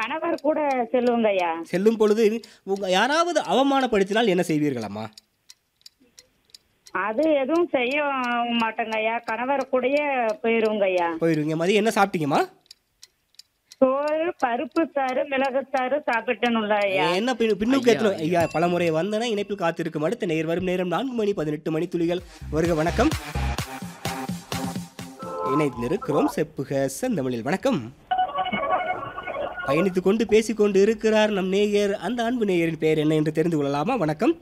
கணவர் கூட செல்லுங்க ஐயா செல்லும் பொழுது உங்க யாராவது அவமானப்படுத்தினால் என்ன செய்வீர்களம்மா அது எதுவும் செய்ய மாட்டேங்க ஐயா கணவர் கூடயே போயிருங்க ஐயா போயிருவீங்க மதியம் என்ன சாப்பிட்டீங்கம்மா சோறு பருப்பு சாறு மிளகு சாறு சாப்பிட்டனும்ல ஐயா என்ன பின்னு- பின்னுக்கு எத்தனை ஐயா பலமுறை வந்தன இணைப்பில் காத்திருக்கும் அடுத்த நேர் வரும் நேரம் நான்கு மணி பதினெட்டு மணி துளிகள் வருக வணக்கம் இணைந்திருக்கிறோம் செப்புக செந்தமிழில் வணக்கம் பயணித்துக் கொண்டு பேசிக்கொண்டு இருக்கிறார் நம் நேயர் அந்த அன்பு நேயரின் பெயர் என்ன என்று தெரிந்து கொள்ளலாமா வணக்கம்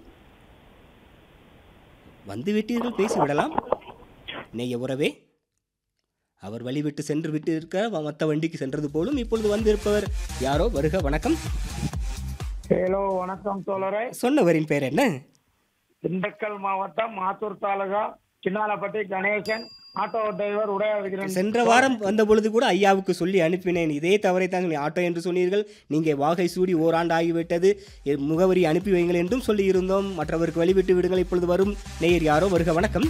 வந்து விட்டீர்கள் பேசிவிடலாம் நேய உறவே அவர் வழிவிட்டு சென்று விட்டு இருக்க மற்ற வண்டிக்கு சென்றது போலும் இப்பொழுது வந்திருப்பவர் யாரோ வருக வணக்கம் ஹலோ வணக்கம் தோழரே சொன்னவரின் பெயர் என்ன திண்டுக்கல் மாவட்டம் மாத்தூர் தாலுகா சின்னாலப்பட்டி கணேசன் ஆட்டோ டிரைவர் உடையாடுகிறேன் சென்ற வாரம் வந்த பொழுது கூட ஐயாவுக்கு சொல்லி அனுப்பினேன் இதே தவறை தான் சொல்லி ஆட்டோ என்று சொன்னீர்கள் நீங்கள் வாகை சூடி ஓராண்டு ஆகிவிட்டது எ- முகவரி அனுப்பி வைங்கள் என்றும் சொல்லி இருந்தோம் மற்றவருக்கு வழிவிட்டு விடுங்கள் இப்பொழுது வரும் நேயர் யாரோ வருக வணக்கம்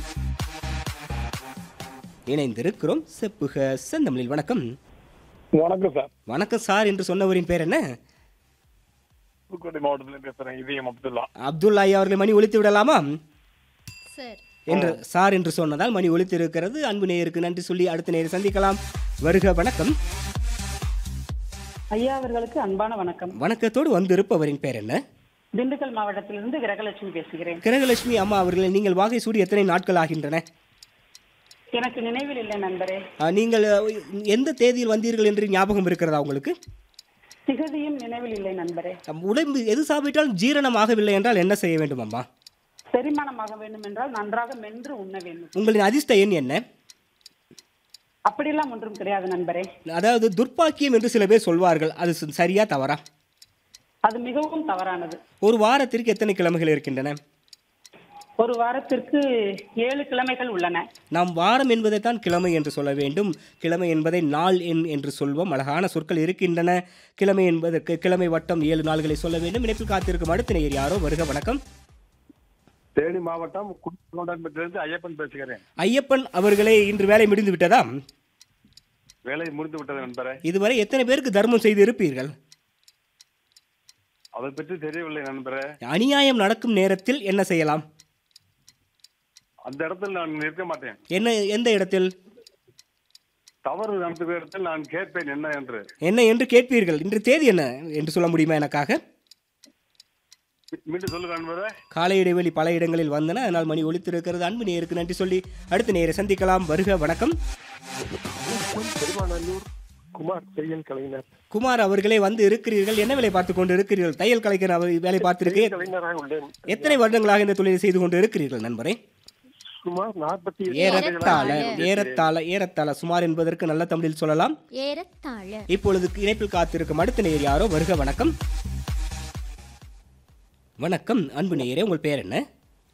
இணைந்திருக்கிறோம் செப்புக செந்தமிழில் வணக்கம் வணக்கம் சார் வணக்கம் சார் என்று சொன்னவரின் பேர் என்ன புதுக்கோட்டை மாவட்டத்துல பேசுறேன் இதயம் அப்துல்லா அப்துல்லா ஐயா அவர்களை மணி ஒழித்து விடலாமா சார் என்று சார் என்று சொன்னதால் மணி ஒழித்து இருக்கிறது அன்பு நேயருக்கு நன்றி சொல்லி அடுத்த நேரம் சந்திக்கலாம் வருக வணக்கம் ஐயா அவர்களுக்கு அன்பான வணக்கம் வணக்கத்தோடு வந்திருப்பவரின் பேர் என்ன திண்டுக்கல் மாவட்டத்திலிருந்து கிரகலட்சுமி பேசுகிறேன் கிரகலட்சுமி அம்மா அவர்களை நீங்கள் வாகை சூடி எத்தனை நாட்கள் ஆகின்றன எனக்கு நினைவில் இல்லை நண்பரே ஆ, நீங்கள் அ, எந்த தேதியில் வந்தீர்கள் என்று ஞாபகம் இருக்கிறதா உங்களுக்கு திகதியும் நினைவில் இல்லை நண்பரே நம் உடம்பு எது சாப்பிட்டாலும் ஜீரணம் ஆகவில்லை என்றால் என்ன செய்ய வேண்டும் அம்மா செரிமானமாக வேண்டும் என்றால் நன்றாக மென்று உண்ண வேண்டும் உங்களின் அதிர்ஷ்ட எண் என்ன அப்படியெல்லாம் ஒன்றும் கிடையாது நண்பரே அதாவது துர்ப்பாக்கியம் என்று சில பேர் சொல்வார்கள் அது ச- சரியா தவறா அது மிகவும் தவறானது ஒரு வாரத்திற்கு எத்தனை கிழமைகள் இருக்கின்றன ஒரு வாரத்திற்கு ஏழு கிழமைகள் உள்ளன நாம் வாரம் என்பதைத்தான் கிழமை என்று சொல்ல வேண்டும் கிழமை என்பதை நாள் எண் என்று சொல்வோம் அழகான சொற்கள் இருக்கின்றன கிழமை என்பதற்கு கிழமை வட்டம் ஏழு நாள்களை சொல்ல வேண்டும் இணைப்பில் காத்திருக்கும் அடுத்த நேயர் யாரோ வருக வணக்கம் தேனி மாவட்டம் குண்டன்பட்டிலிருந்து ஐயப்பன் பேசுகிறேன் ஐயப்பன் அவர்களே இன்று வேலை முடிந்து விட்டதா வேலை முடிந்து விட்டது நண்பரே இதுவரை எத்தனை பேருக்கு தர்மம் செய்து இருப்பீர்கள் அதை பற்றி தெரியவில்லை நண்பரே அநியாயம் நடக்கும் நேரத்தில் என்ன செய்யலாம் அந்த இடத்தில் நான் நிற்க மாட்டேன் என்ன எந்த இடத்தில் தவறு நடத்துகிற இடத்தில் நான் கேட்பேன் என்ன என்று என்ன என்று கேட்பீர்கள் இன்று தேதி என்ன என்று சொல்ல முடியுமா எனக்காக மீ- மீண்டும் சொல்லுங்க நண்பரே காலை இடைவெளி பல இடங்களில் வந்தன அதனால் மணி ஒலித்திருக்கிறது அன்பு நேருக்கு நன்றி சொல்லி அடுத்த நேரை சந்திக்கலாம் வருக வணக்கம் பெருமாநல்லூர் குமார் தையல் கலைஞர் குமார் அவர்களே வந்து இருக்கிறீர்கள் என்ன வேலை பார்த்து கொண்டு இருக்கிறீர்கள் தையல் கலைஞர் அவர் வேலை பார்த்திருக்கு கலைஞராக உள்ளேன் எத்தனை வருடங்களாக இந்த தொழிலை செய்து கொண்டு இருக்கிறீர்கள் நண்பரே சுமார் நாற்பத்தி ஏறத்தாழ ஏறத்தாழ ஏறத்தாழ சுமார் என்பதற்கு நல்ல தமிழில் சொல்லலாம் ஏறத்தாழ இப்பொழுது இணைப்பில் காத்திருக்கும் அடுத்த நேயர் யாரோ வருக வணக்கம் வணக்கம் அன்பு நேயரே உங்கள் பேர் என்ன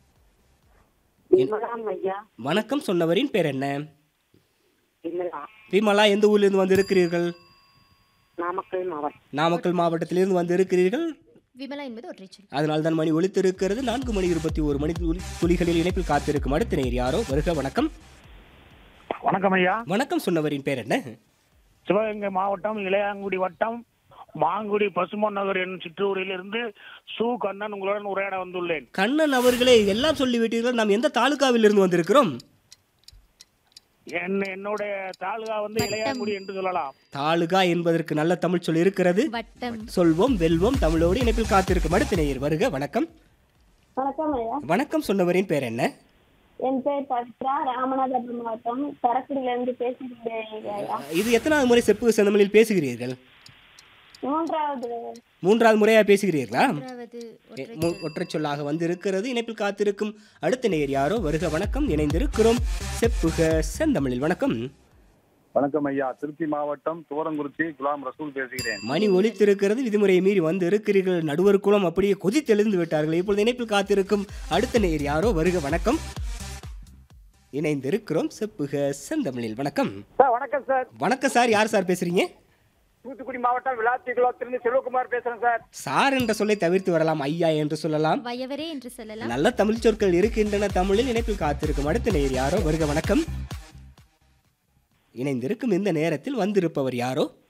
ஐயா வணக்கம் சொன்னவரின் பேர் என்ன இல்லையா விமலா எந்த ஊரிலிருந்து வந்து இருக்கிறீர்கள் நாமக்கல் மாவட்டம் நாமக்கல் மாவட்டத்திலிருந்து வந்து இருக்கிறீர்கள் விமலா என்பது ஒற்றை சொல் அதனால் தான் மணி ஒலித்திருக்கிறது நான்கு மணி இருபத்தி ஒரு மணி துளி- துளிகளில் இணைப்பில் காத்திருக்கும் அடுத்த நேயர் யாரோ வருக வணக்கம் வணக்கம் ஐயா வணக்கம் சொன்னவரின் பேர் என்ன சிவகங்கை மாவட்டம் இளையாங்குடி வட்டம் மாங்குடி பசுமன் நகர் என்னும் சிற்றூரிலிருந்து சு கண்ணன் உங்களுடன் உரையாட வந்துள்ளேன் கண்ணன் அவர்களே எல்லாம் சொல்லிவிட்டீர்கள் நாம் எந்த தாலுகாவில் இருந்து வந்திருக்கிறோம் என் என்னுடைய தாலுகா வந்து இளையாங்குடி என்று சொல்லலாம் தாலுகா என்பதற்கு நல்ல தமிழ் சொல் இருக்கிறது வட்டம் சொல்வோம் வெல்வோம் தமிழோடு இணைப்பில் காத்திருக்கும் அடுத்த நேயர் வருக வணக்கம் வணக்கம் ஐயா வணக்கம் சொன்னவரின் பேர் என்ன என் பேர் பவித்ரா ராமநாதபுரம் மாவட்டம் சரக்குடியில இருந்து பேசுகிறேன் ஐயா இது எத்தனாவது முறை செப்பு செந்தமிழில் பேசுகிறீர்கள் மூன்றாவது மூன்றாவது முறையா பேசுகிறீர்களா மூன்றாவது எ, மு- ஒற்றைச் சொல்லாக வந்து இருக்கிறது இணைப்பில் காத்திருக்கும் அடுத்த நேயர் யாரோ வருக வணக்கம் இணைந்திருக்கிறோம் செப்புக செந்தமிழில் வணக்கம் வணக்கம் ஐயா திருச்சி மாவட்டம் துவரங்குறிச்சி குலாம் ரசூல் பேசுகிறேன் மணி ஒலித்திருக்கிறது விதிமுறையை மீறி வந்து இருக்கிறீர்கள் நடுவர் குலம் அப்படியே கொதித்தெழுந்து விட்டார்கள் இப்பொழுது இணைப்பில் காத்திருக்கும் அடுத்த நேயர் யாரோ வருக வணக்கம் இணைந்திருக்கிறோம் செப்புக செந்தமிழில் வணக்கம் சார் வணக்கம் சார் வணக்கம் சார் யார் சார் பேசுறீங்க தூத்துக்குடி மாவட்டம் விளாத்திகுளத்திலிருந்து செல்வகுமார் பேசுறேன் சார் சார் என்ற சொல்லை தவிர்த்து வரலாம் ஐயா என்று சொல்லலாம் வயவரே என்று சொல்லலாம் நல்ல தமிழ் சொற்கள் இருக்கின்றன தமிழில் இணைப்பில் காத்திருக்கும் அடுத்த நேயர் யாரோ வருக வணக்கம் இணைந்திருக்கும் இந்த நேரத்தில் வந்திருப்பவர் யாரோ